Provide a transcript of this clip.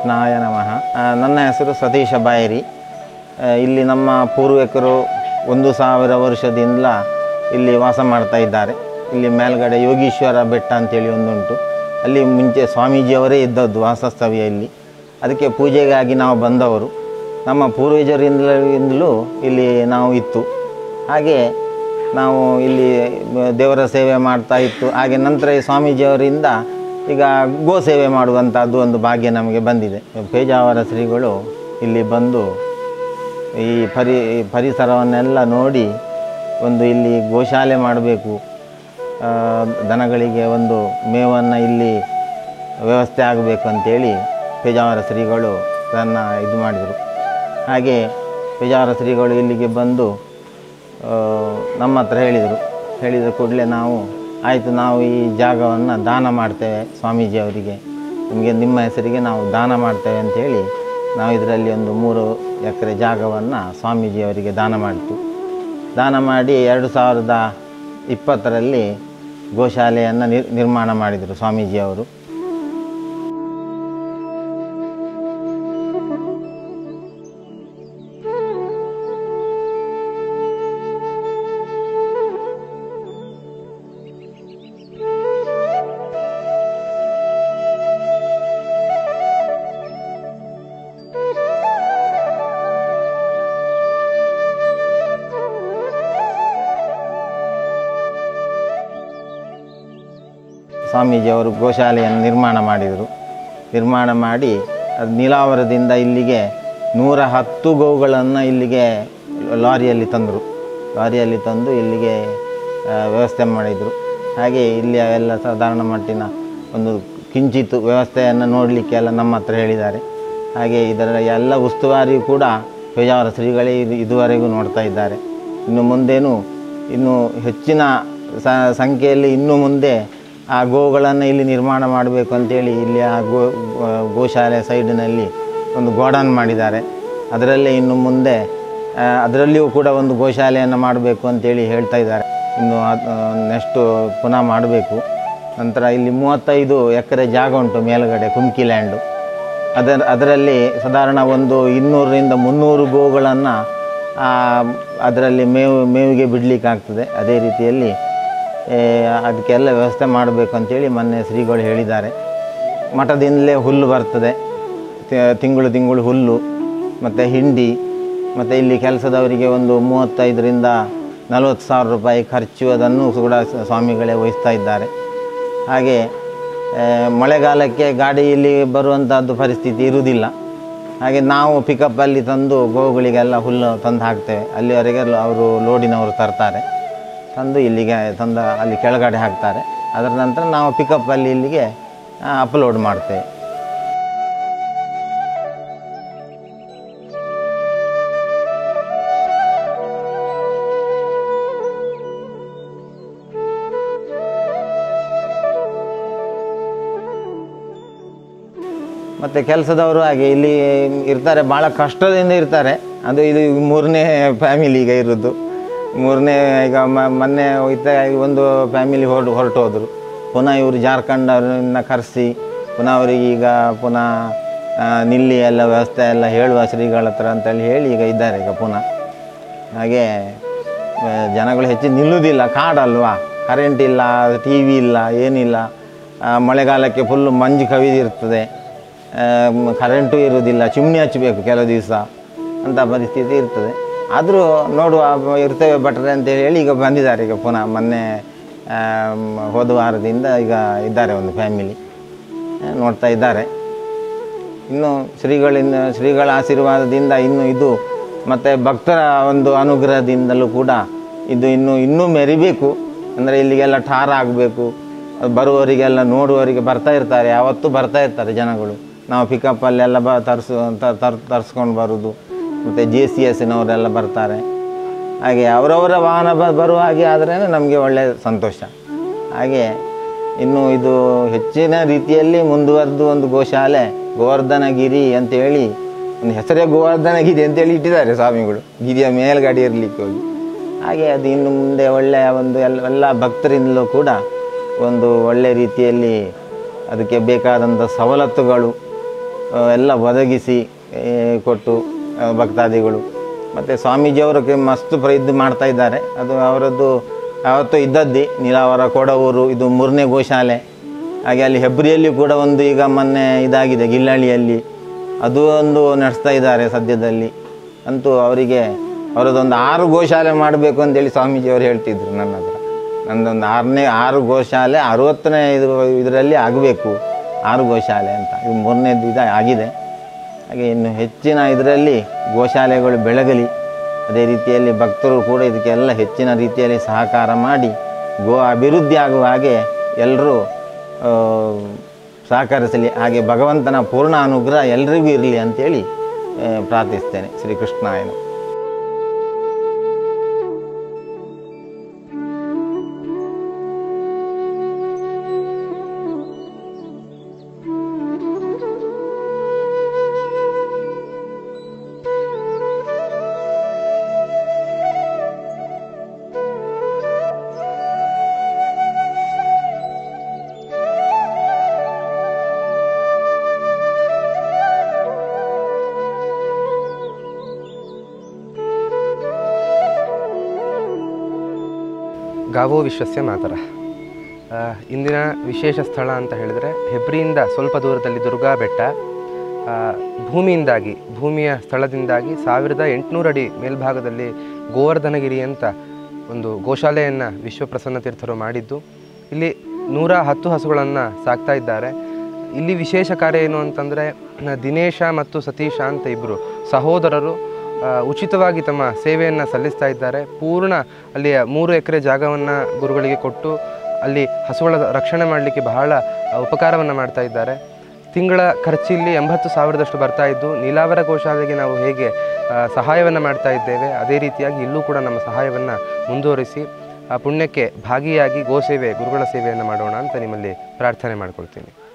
ಶ್ರೀಕೃಷ್ಣಾಯ ನಮಃ ಆ, ನನ್ನ ಹೆಸರು ಸತೀಶ ಬಾಯರಿ ಆ, ಇಲ್ಲಿ ನಮ್ಮ ಪೂರ್ವಿಕರು ಒಂದು ಸಾವಿರ ವರ್ಷದಿಂದ ಇಲ್ಲಿ ವಾಸ ಮಾಡ್ತಾ ಇದ್ದಾರೆ ಇಲ್ಲಿ ಮೇಲ್ಗಡೆ ಯೋಗೀಶ್ವರ ಬೆಟ್ಟ ಅಂತೇಳಿ ಒಂದುಂಟು ಅಲ್ಲಿ ಮುಂಚೆ ಸ್ವಾಮೀಜಿಯವರೇ ಇದ್ದದ್ದು ವಾಸಸ್ಥವಿಯಲ್ಲಿ ಅದಕ್ಕೆ ಪೂಜೆಗಾಗಿ ನಾವು ಬಂದವರು ನಮ್ಮ ಪೂರ್ವಜರಿಂದಲೂ ಇಲ್ಲಿ ನಾವು ಇತ್ತು ಹಾಗೆ ನಾವು ಇಲ್ಲಿ ದೇವರ ಸೇವೆ ಮಾಡ್ತಾ ಇತ್ತು ಹಾಗೆ ನಂತರ ಈ ಸ್ವಾಮೀಜಿಯವರಿಂದ ಈಗ ಗೋ ಸೇವೆ ಮಾಡುವಂಥದ್ದು ಒಂದು ಭಾಗ್ಯ ನಮಗೆ ಬಂದಿದೆ ಪೇಜಾವರ ಶ್ರೀಗಳು ಇಲ್ಲಿ ಬಂದು ಈ ಪರಿ ಈ ಪರಿಸರವನ್ನೆಲ್ಲ ನೋಡಿ ಒಂದು ಇಲ್ಲಿ ಗೋಶಾಲೆ ಮಾಡಬೇಕು ಆ, ದನಗಳಿಗೆ ಒಂದು ಮೇವನ್ನು ಇಲ್ಲಿ ವ್ಯವಸ್ಥೆ ಆಗಬೇಕು ಅಂತೇಳಿ ಪೇಜಾವರ ಶ್ರೀಗಳು ಅದನ್ನು ಇದು ಮಾಡಿದರು ಹಾಗೆ ಪೇಜಾವರ ಶ್ರೀಗಳು ಇಲ್ಲಿಗೆ ಬಂದು ಆ, ನಮ್ಮ ಹತ್ರ ಹೇಳಿದರು ಹೇಳಿದ ಕೂಡಲೇ ನಾವು ಆಯಿತು ನಾವು ಈ ಜಾಗವನ್ನು ದಾನ ಮಾಡ್ತೇವೆ ಸ್ವಾಮೀಜಿಯವರಿಗೆ ನಿಮಗೆ ನಿಮ್ಮ ಹೆಸರಿಗೆ ನಾವು ದಾನ ಮಾಡ್ತೇವೆ ಅಂತೇಳಿ ನಾವು ಇದರಲ್ಲಿ ಒಂದು ಮೂರು ಎಕರೆ ಜಾಗವನ್ನು ಸ್ವಾಮೀಜಿಯವರಿಗೆ ದಾನ ಮಾಡಿತು ದಾನ ಮಾಡಿ ಎರಡು ಸಾವಿರದ ಇಪ್ಪತ್ತರಲ್ಲಿ ಗೋಶಾಲೆಯನ್ನು ನಿರ್ ನಿರ್ಮಾಣ ಮಾಡಿದರು ಸ್ವಾಮೀಜಿಯವರು ಸ್ವಾಮೀಜಿಯವರು ಗೋಶಾಲೆಯನ್ನು ನಿರ್ಮಾಣ ಮಾಡಿದರು ನಿರ್ಮಾಣ ಮಾಡಿ ಅದು ನೀಲಾವರದಿಂದ ಇಲ್ಲಿಗೆ ನೂರ ಹತ್ತು ಗೋವುಗಳನ್ನು ಇಲ್ಲಿಗೆ ಲಾರಿಯಲ್ಲಿ ತಂದರು ಲಾರಿಯಲ್ಲಿ ತಂದು ಇಲ್ಲಿಗೆ ಆ, ವ್ಯವಸ್ಥೆ ಮಾಡಿದರು ಹಾಗೆ ಇಲ್ಲಿ ಅವೆಲ್ಲ ಸಾಧಾರಣ ಮಟ್ಟಿನ ಒಂದು ಕಿಂಚಿತ್ತು ವ್ಯವಸ್ಥೆಯನ್ನು ನೋಡಲಿಕ್ಕೆ ಎಲ್ಲ ನಮ್ಮ ಹತ್ರ ಹೇಳಿದ್ದಾರೆ ಹಾಗೆ ಇದರ ಎಲ್ಲ ಉಸ್ತುವಾರಿ ಕೂಡ ಪೇಜಾವರ ಶ್ರೀಗಳೇ ಇದು ಇದುವರೆಗೂ ನೋಡ್ತಾ ಇದ್ದಾರೆ ಇನ್ನು ಮುಂದೇನು ಇನ್ನು ಹೆಚ್ಚಿನ ಸ ಸಂಖ್ಯೆಯಲ್ಲಿ ಇನ್ನು ಮುಂದೆ ಆ ಗೋವುಗಳನ್ನು ಇಲ್ಲಿ ನಿರ್ಮಾಣ ಮಾಡಬೇಕು ಅಂತೇಳಿ ಇಲ್ಲಿ ಆ ಗೋ ಗೋಶಾಲೆ ಸೈಡಿನಲ್ಲಿ ಒಂದು ಗೋಡನ್ ಮಾಡಿದ್ದಾರೆ ಅದರಲ್ಲೇ ಇನ್ನು ಮುಂದೆ ಆ, ಅದರಲ್ಲಿಯೂ ಕೂಡ ಒಂದು ಗೋಶಾಲೆಯನ್ನು ಮಾಡಬೇಕು ಅಂತೇಳಿ ಹೇಳ್ತಾ ಇದ್ದಾರೆ ಇನ್ನು ನೆಕ್ಸ್ಟು ಪುನಃ ಮಾಡಬೇಕು ನಂತರ ಇಲ್ಲಿ ಮೂವತ್ತೈದು ಎಕರೆ ಜಾಗ ಉಂಟು ಮೇಲುಗಡೆ ಕುಮ್ಕಿ ಲ್ಯಾಂಡು ಅದರ ಅದರಲ್ಲಿ ಸಾಧಾರಣ ಒಂದು ಇನ್ನೂರರಿಂದ ಮುನ್ನೂರು ಗೋಗಳನ್ನು ಅದರಲ್ಲಿ ಮೇವು ಮೇವಿಗೆ ಬಿಡಲಿಕ್ಕೆ ಆಗ್ತದೆ ಅದೇ ರೀತಿಯಲ್ಲಿ ಏ, ಅದಕ್ಕೆಲ್ಲ ವ್ಯವಸ್ಥೆ ಮಾಡಬೇಕು ಅಂತೇಳಿ ಮೊನ್ನೆ ಶ್ರೀಗಳು ಹೇಳಿದ್ದಾರೆ ಮಠದಿಂದಲೇ ಹುಲ್ಲು ಬರ್ತದೆ ತಿ- ತಿಂಗಳು ತಿಂಗಳು ಹುಲ್ಲು ಮತ್ತು ಹಿಂಡಿ ಮತ್ತು ಇಲ್ಲಿ ಕೆಲಸದವರಿಗೆ ಒಂದು ಮೂವತ್ತೈದರಿಂದ ನಲವತ್ತು ಸಾವಿರ ರೂಪಾಯಿ ಖರ್ಚು ಅದನ್ನು ಕೂಡ ಸ- ಸ್ವಾಮಿಗಳೇ ವಹಿಸ್ತಾ ಇದ್ದಾರೆ ಹಾಗೆ ಆ, ಮಳೆಗಾಲಕ್ಕೆ ಗಾಡಿ ಇಲ್ಲಿ ಬರುವಂಥದ್ದು ಪರಿಸ್ಥಿತಿ ಇರುವುದಿಲ್ಲ ಹಾಗೆ ನಾವು ಪಿಕಪ್ಪಲ್ಲಿ ತಂದು ಗೋವುಗಳಿಗೆಲ್ಲ ಹುಲ್ಲು ತಂದು ಹಾಕ್ತೇವೆ ಅಲ್ಲಿವರೆಗೆ ಅವರು ಲೋಡಿನವರು ತರ್ತಾರೆ ತಂದು ಇಲ್ಲಿಗೆ ತಂದು ಅಲ್ಲಿ ಕೆಳಗಡೆ ಹಾಕ್ತಾರೆ ಅದರ ನಂತರ ನಾವು ಪಿಕಪ್ಪಲ್ಲಿ ಇಲ್ಲಿಗೆ ಅಪ್ಲೋಡ್ ಮಾಡ್ತೇವೆ ಮತ್ತು ಕೆಲಸದವರು ಹಾಗೆ ಇಲ್ಲಿ ಇರ್ತಾರೆ ಭಾಳ ಕಷ್ಟದಿಂದ ಇರ್ತಾರೆ ಅದು ಇದು ಮೂರನೇ ಫ್ಯಾಮಿಲಿ ಈಗ ಇರೋದು ಮೂರನೇ ಈಗ ಮ- ಮೊನ್ನೆ ಹೋಯ್ತಾ ಒಂದು ಫ್ಯಾಮಿಲಿ ಹೊರಟು ಹೊರಟು ಹೋದರು ಪುನಃ ಇವರು ಜಾರ್ಖಂಡ್ ಅವ್ರನ್ನ ಕರೆಸಿ ಪುನಃ ಅವರಿಗೆ ಈಗ ಪುನಃ ಆ, ನಿಲ್ಲಿ ಎಲ್ಲ ವ್ಯವಸ್ಥೆ ಎಲ್ಲ ಹೇಳುವ ಶ್ರೀಗಳ ಹತ್ರ ಅಂತೇಳಿ ಹೇಳಿ ಈಗ ಇದ್ದಾರೆ ಈಗ ಪುನಃ ಹಾಗೆ ಆ, ಜನಗಳು ಹೆಚ್ಚು ನಿಲ್ಲುವುದಿಲ್ಲ ಕಾಡಲ್ವಾ ಕರೆಂಟ್ ಇಲ್ಲ ಟಿ ವಿ ಇಲ್ಲ ಏನಿಲ್ಲ ಆ, ಮಳೆಗಾಲಕ್ಕೆ ಫುಲ್ಲು ಮಂಜು ಕವಿದಿರ್ತದೆ ಕರೆಂಟು ಇರುವುದಿಲ್ಲ ಚಿಮ್ನಿ ಹಚ್ಚಬೇಕು ಕೆಲವು ದಿವಸ ಅಂಥ ಪರಿಸ್ಥಿತಿ ಇರ್ತದೆ ಆದರೂ ನೋಡುವ ಬ- ಇರ್ತೇವೆ ಭಟ್ರೆ ಅಂತ ಹೇಳಿ ಈಗ ಬಂದಿದ್ದಾರೆ ಈಗ ಪುನಃ ಮೊನ್ನೆ ಆ, ಮ್, ಹೋದ ವಾರದಿಂದ ಈಗ ಇದ್ದಾರೆ ಒಂದು ಫ್ಯಾಮಿಲಿ ನೋಡ್ತಾ ಇದ್ದಾರೆ ಇನ್ನು ಶ್ರೀಗಳಿಂದ ಶ್ರೀಗಳ ಆಶೀರ್ವಾದದಿಂದ ಇನ್ನು ಇದು ಮತ್ತು ಭಕ್ತರ ಒಂದು ಅನುಗ್ರಹದಿಂದಲೂ ಕೂಡ ಇದು ಇನ್ನು ಇನ್ನೂ ಮೆರಿಬೇಕು ಅಂದರೆ ಇಲ್ಲಿಗೆಲ್ಲ ಠಾರ ಆಗಬೇಕು ಬರುವವರಿಗೆಲ್ಲ ನೋಡುವವರಿಗೆ ಬರ್ತಾ ಇರ್ತಾರೆ ಯಾವತ್ತೂ ಬರ್ತಾ ಇರ್ತಾರೆ ಜನಗಳು ನಾವು ಪಿಕಪ್ಪಲ್ಲೆಲ್ಲ ಬ ತರಿಸು ತರ್ ತರಿಸ್ಕೊಂಡು ಬರೋದು ಮತ್ತು ಜೆ ಸಿ ಎಸ್ಸಿನವರೆಲ್ಲ ಬರ್ತಾರೆ ಹಾಗೆ ಅವರವರ ವಾಹನ ಬ ಬರುವ ಹಾಗೆ ಆದ್ರೇ ನಮಗೆ ಒಳ್ಳೆಯ ಸಂತೋಷ ಹಾಗೆ ಇನ್ನು ಇದು ಹೆಚ್ಚಿನ ರೀತಿಯಲ್ಲಿ ಮುಂದುವರೆದು ಒಂದು ಗೋಶಾಲೆ ಗೋವರ್ಧನಗಿರಿ ಅಂತೇಳಿ ಒಂದು ಹೆಸರೇ ಗೋವರ್ಧನಗಿರಿ ಅಂತೇಳಿ ಇಟ್ಟಿದ್ದಾರೆ ಸ್ವಾಮಿಗಳು ಗಿರಿಯ ಮೇಲ್ಗಡೆ ಇರಲಿಕ್ಕೆ ಹೋಗಿ ಹಾಗೆ ಅದು ಇನ್ನು ಮುಂದೆ ಒಳ್ಳೆಯ ಒಂದು ಎಲ್ಲ ಎಲ್ಲ ಭಕ್ತರಿಂದಲೂ ಕೂಡ ಒಂದು ಒಳ್ಳೆಯ ರೀತಿಯಲ್ಲಿ ಅದಕ್ಕೆ ಬೇಕಾದಂಥ ಸವಲತ್ತುಗಳು ಆ, ಆ, ಎಲ್ಲ ಒದಗಿಸಿ ಏ, ಕೊಟ್ಟು ಆ, ಭಕ್ತಾದಿಗಳು ಮತ್ತು ಸ್ವಾಮೀಜಿಯವರು ಕೆ- ಮಸ್ತ್ ಪ್ರ ಇದು ಮಾಡ್ತಾ ಇದ್ದಾರೆ ಅದು ಅವರದ್ದು ಯಾವತ್ತೂ ಇದ್ದದ್ದೇ ನೀಲಾವರ ಕೊಡವೂರು ಇದು ಮೂರನೇ ಗೋಶಾಲೆ ಹಾಗೆ ಅಲ್ಲಿ ಹೆಬ್ರಿಯಲ್ಲಿ ಕೂಡ ಒಂದು ಈಗ ಮೊನ್ನೆ ಇದಾಗಿದೆ ಗಿಲ್ಲಳ್ಳಿಯಲ್ಲಿ ಅದು ಒಂದು ನಡೆಸ್ತಾ ಇದ್ದಾರೆ ಸದ್ಯದಲ್ಲಿ ಅಂತೂ ಅವರಿಗೆ ಅವರದೊಂದು ಆರು ಗೋಶಾಲೆ ಮಾಡಬೇಕು ಅಂತೇಳಿ ಸ್ವಾಮೀಜಿಯವರು ಹೇಳ್ತಿದ್ರು ನನ್ನ ಹತ್ರ ನಂದೊಂದು ಆರನೇ ಆರು ಗೋಶಾಲೆ ಅರುವತ್ತನೇ ಇದು ಇದರಲ್ಲಿ ಆಗಬೇಕು ಆರು ಗೋಶಾಲೆ ಅಂತ ಇದು ಮೂರನೇದು ಇದು ಆಗಿದೆ ಹಾಗೆ ಇನ್ನು ಹೆಚ್ಚಿನ ಇದರಲ್ಲಿ ಗೋಶಾಲೆಗಳು ಬೆಳಗಲಿ ಅದೇ ರೀತಿಯಲ್ಲಿ ಭಕ್ತರು ಕೂಡ ಇದಕ್ಕೆಲ್ಲ ಹೆಚ್ಚಿನ ರೀತಿಯಲ್ಲಿ ಸಹಕಾರ ಮಾಡಿ ಗೋ ಅಭಿವೃದ್ಧಿ ಆಗುವ ಹಾಗೆ ಎಲ್ಲರೂ ಆ, ಸಹಕರಿಸಲಿ ಹಾಗೆ ಭಗವಂತನ ಪೂರ್ಣ ಅನುಗ್ರಹ ಎಲ್ರಿಗೂ ಇರಲಿ ಅಂತೇಳಿ ಆ, ಪ್ರಾರ್ಥಿಸ್ತೇನೆ ಶ್ರೀಕೃಷ್ಣಾಯನು ಗಾವೋ ವಿಶ್ವಸ್ಯ ಮಾತರ ಆ, ಇಂದಿನ ವಿಶೇಷ ಸ್ಥಳ ಅಂತ ಹೇಳಿದರೆ ಹೆಬ್ರಿಯಿಂದ ಸ್ವಲ್ಪ ದೂರದಲ್ಲಿ ದುರ್ಗಾ ಬೆಟ್ಟ ಆ, ಭೂಮಿಯಿಂದಾಗಿ ಭೂಮಿಯ ಸ್ಥಳದಿಂದಾಗಿ ಸಾವಿರದ ಎಂಟುನೂರು ಅಡಿ ಮೇಲ್ಭಾಗದಲ್ಲಿ ಗೋವರ್ಧನಗಿರಿ ಅಂತ ಒಂದು ಗೋಶಾಲೆಯನ್ನು ವಿಶ್ವಪ್ರಸನ್ನ ತೀರ್ಥರು ಮಾಡಿದ್ದು ಇಲ್ಲಿ ನೂರ ಹತ್ತು ಹಸುಗಳನ್ನು ಸಾಕ್ತಾ ಇದ್ದಾರೆ ಇಲ್ಲಿ ವಿಶೇಷ ಕಾರ್ಯ ಏನು ಅಂತಂದರೆ ದಿನೇಶ ಮತ್ತು ಸತೀಶ ಅಂತ ಇಬ್ಬರು ಸಹೋದರರು ಆ, ಉಚಿತವಾಗಿ ತಮ್ಮ ಸೇವೆಯನ್ನು ಸಲ್ಲಿಸ್ತಾ ಇದ್ದಾರೆ ಪೂರ್ಣ ಅಲ್ಲಿಯ ಮೂರು ಎಕರೆ ಜಾಗವನ್ನು ಗುರುಗಳಿಗೆ ಕೊಟ್ಟು ಅಲ್ಲಿ ಹಸುಗಳ ರಕ್ಷಣೆ ಮಾಡಲಿಕ್ಕೆ ಬಹಳ ಉಪಕಾರವನ್ನು ಮಾಡ್ತಾ ಇದ್ದಾರೆ ತಿಂಗಳ ಖರ್ಚಿಲ್ಲಿ ಎಂಬತ್ತು ಸಾವಿರದಷ್ಟು ಬರ್ತಾ ಇದ್ದು ನೀಲಾವರ ಗೋಶಾಲೆಗೆ ನಾವು ಹೇಗೆ ಸಹಾಯವನ್ನು ಮಾಡ್ತಾ ಇದ್ದೇವೆ ಅದೇ ರೀತಿಯಾಗಿ ಇಲ್ಲೂ ಕೂಡ ನಮ್ಮ ಸಹಾಯವನ್ನು ಮುಂದುವರಿಸಿ ಆ ಪುಣ್ಯಕ್ಕೆ ಭಾಗಿಯಾಗಿ ಗೋಸೇವೆ ಗುರುಗಳ ಸೇವೆಯನ್ನು ಮಾಡೋಣ ಅಂತ ನಿಮ್ಮಲ್ಲಿ ಪ್ರಾರ್ಥನೆ ಮಾಡ್ಕೊಳ್ತೀನಿ